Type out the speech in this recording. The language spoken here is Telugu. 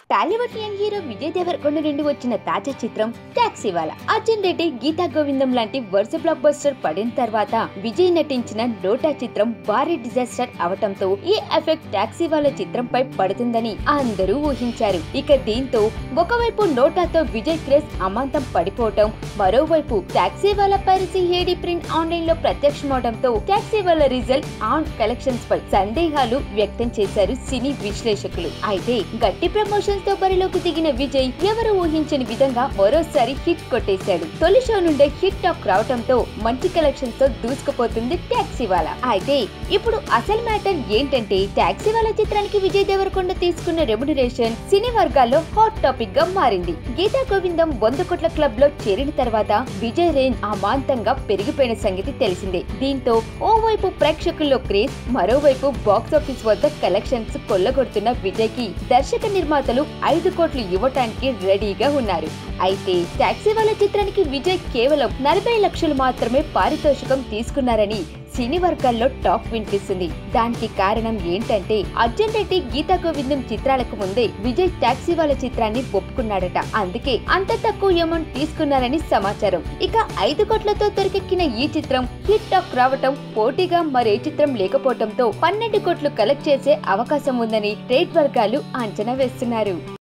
టాలీవుడ్ యంగ్ హీరో విజయ్ దేవరకొండ నుండి వచ్చిన తాజా చిత్రం టాక్సీ వాలా అర్జున్ రెడ్డి గీతా గోవిందం లాంటి వరుస బ్లాక్ బస్టర్ పడిన తర్వాత విజయ్ నటించిన నోటా చిత్రం భారీ డిజాస్టర్ అవటంతో ఈ ఎఫెక్ట్ టాక్సీ వాలా చిత్రంపై పడుతుందని అందరూ ఊహించారు ఇక దీంతో ఒకవైపు నోటాతో విజయ్ క్రేజ్ అమాంతం పడిపోవటం మరోవైపు Taxiwaala piracy HD print online లో ప్రత్యక్షమవడంతో Taxiwaala result on collections పై సందేహాలు వ్యక్తం చేశారు సినీ విశ్లేషకులు అయితే గట్టి ప్రమోషన్స్ తో బరిలోకి దిగిన విజయ్ ఎవరు ఊహించని విధంగా మరోసారి హిట్ కొట్టేశాడు తొలి షో నుండే హిట్ టాక్ రావడంతో మంచి కలెక్షన్స్ తో దూసుకుపోతుంది టాక్సీ వాలా అయితే ఇప్పుడు అసలు మ్యాటర్ ఏంటంటే టాక్సీ వాలా చిత్రానికి విజయ్ దేవరకొండ తీసుకున్న రెమ్యునరేషన్ సినీ వర్గాల్లో హాట్ టాపిక్ గా మారింది గీతా గోవిందం వంద కోట్ల క్లబ్ లో చేరిన తర్వాత విజయ్ రేంజ్ అమాంతంగా పెరిగిపోయిన సంగతి తెలిసిందే దీంతో ఓవైపు ప్రేక్షకుల్లో క్రేజ్ మరోవైపు బాక్స్ ఆఫీస్ వద్ద కలెక్షన్స్ కొల్లగొడుతున్న విజయ్ కి దర్శక నిర్మాతలు ఐదు కోట్లు ఇవ్వటానికి రెడీగా ఉన్నారు అయితే టాక్సీ వాళ్ళ చిత్రానికి విజయ్ కేవలం నలభై లక్షలు మాత్రమే పారితోషికం తీసుకున్నారని సినీ వర్గాల్లో టాక్ వినిపిస్తుంది దానికి కారణం ఏంటంటే అర్జున్ రెడ్డి గీతా గోవిందం చిత్రాలకు ముందే విజయ్ టాక్సీ వాళ్ళ చిత్రాన్ని ఒప్పుకున్నాడట అందుకే అంత తక్కువ అమౌంట్ తీసుకున్నారని సమాచారం ఇక ఐదు కోట్లతో తెరకెక్కిన ఈ చిత్రం హిట్ టాక్ రావటం పోటీగా మరే చిత్రం లేకపోవడంతో పన్నెండు కోట్లు కలెక్ట్ చేసే అవకాశం ఉందని ట్రేడ్ వర్గాలు అంచనా వేస్తున్నారు